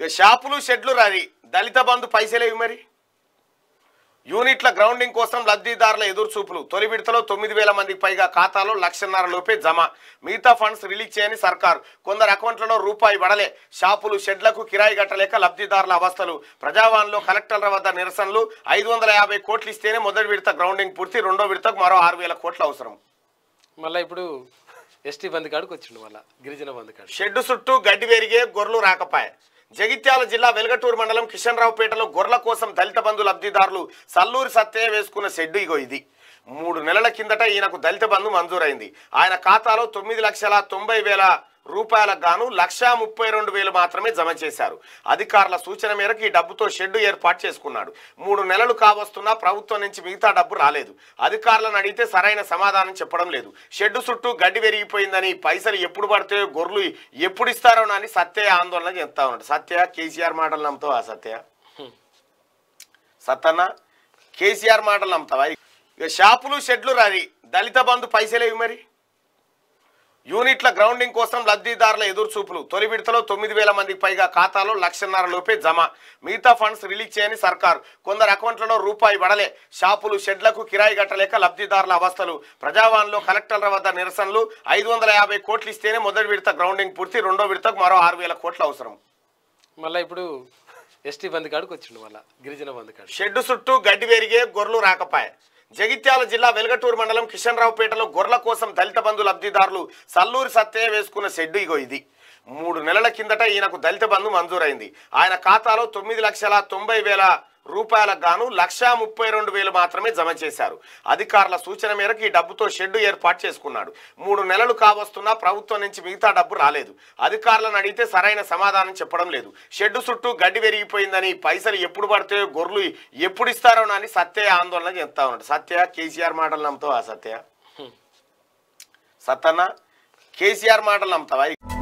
ఇక షాపులు షెడ్లు రారి దళిత బంధు పైసలేవి మరి యూనిట్ల గ్రౌండింగ్ కోసం లబ్ధిదారుల ఎదురు చూపులు తొలి విడతలో తొమ్మిది వేల మందికి పైగా ఖాతాలో లక్షన్నర లోపే జమ మిగతా ఫండ్స్ రిలీజ్ చేయని సర్కార్ కొందరు అకౌంట్లలో రూపాయి పడలే షాపులు షెడ్లకు కిరాయి కట్టలేక లబ్ధిదారుల అవస్థలు ప్రజావాన్లో కలెక్టర్ల వద్ద నిరసనలు ఐదు వందల యాభై కోట్లు ఇస్తేనే మొదటి విడత గ్రౌండింగ్ పూర్తి రెండో విడతకు మరో ఆరు వేల కోట్లు అవసరం మళ్ళీ ఇప్పుడు ఎస్టీ బంద్ కాడికి వచ్చిండు మళ్ళా గిరిజన బంద్ కాడికి షెడ్డు చుట్టూ గడ్డి పెరిగే గొర్రెలు రాకపాయ జగిత్యాల జిల్లా వెలగటూరు మండలం కిషన్ రావుపేటలో గొర్రెల కోసం దళిత బంధు లబ్ధిదారులు సల్లూరి సత్తయ్య వేసుకున్న షెడ్డు ఇగో ఇది మూడు నెలల కిందట ఈయనకు దళిత బంధు మంజూరైంది ఆయన ఖాతాలో తొమ్మిది లక్షల తొంభై వేల రూపాయలకు గాను లక్షా ముప్పై రెండు వేలు మాత్రమే జమ చేశారు అధికారుల సూచన మేరకు ఈ డబ్బుతో షెడ్డు ఏర్పాటు చేసుకున్నాడు మూడు నెలలు కావస్తున్నా ప్రభుత్వం నుంచి మిగతా డబ్బు రాలేదు అధికారులను అడిగితే సరైన సమాధానం చెప్పడం లేదు షెడ్డు చుట్టూ గడ్డి పెరిగిపోయిందని పైసలు ఎప్పుడు పడతాయో గొర్రెలు ఎప్పుడు ఇస్తారో అని సత్య ఆందోళన చెప్తా ఉన్నాడు సత్య కేసీఆర్ మాటలు నమ్ముతావా సత్య సత్తన్న కేసీఆర్ మాటలు నమ్ముతావా ఇక షాపులు షెడ్లు రారి దళిత బంధు పైసలేవి మరి యూనిట్ల గ్రౌండింగ్ కోసం లబ్ధిదారుల ఎదురు చూపులు తొలి విడతలో తొమ్మిది వేల మందికి పైగా ఖాతాలో లక్షన్నర లోపే జమ మిగతా ఫండ్స్ రిలీజ్ చేయని సర్కార్ కొందరు అకౌంట్లలో రూపాయి పడలే షాపులు షెడ్లకు కిరాయి కట్టలేక లబ్ధిదారుల అవస్థలు ప్రజావాన్లో కలెక్టర్ల వద్ద నిరసనలు ఐదు వందల యాభై కోట్లు ఇస్తేనే మొదటి విడత గ్రౌండింగ్ పూర్తి రెండో విడతకు మరో ఆరు వేల కోట్లు అవసరం మళ్ళీ ఇప్పుడు ఎస్టీ బంద్ కాడికి వచ్చిండు మళ్ళా గిరిజన బంద్ కాడికి షెడ్డు చుట్టూ గడ్డి పెరిగే గొర్రెలు రాకపాయ జగిత్యాల జిల్లా వెలగటూరు మండలం కిషన్ రావుపేటలో గొర్రెల కోసం దళిత బంధు లబ్ధిదారులు సల్లూరి సత్తయ్య వేసుకున్న షెడ్డు ఇగో ఇది మూడు నెలల కిందట ఈయనకు దళిత బంధు మంజూరైంది ఆయన ఖాతాలో తొమ్మిది లక్షల తొంభై వేల రూపాయలకు గాను లక్షా ముప్పై రెండు వేలు మాత్రమే జమ చేశారు అధికారుల సూచన మేరకు ఈ డబ్బుతో షెడ్డు ఏర్పాటు చేసుకున్నాడు మూడు నెలలు కావస్తున్నా ప్రభుత్వం నుంచి మిగతా డబ్బు రాలేదు అధికారులను అడిగితే సరైన సమాధానం చెప్పడం లేదు షెడ్డు చుట్టూ గడ్డి పెరిగిపోయిందని పైసలు ఎప్పుడు పడతాయో గొర్రెలు ఎప్పుడు ఇస్తారో అని సత్య ఆందోళన చెప్తా ఉన్నాడు సత్య కేసీఆర్ మాటలు నమ్ముతావా సత్య సత్తన్న కేసీఆర్ మాటలు నమ్ముతావా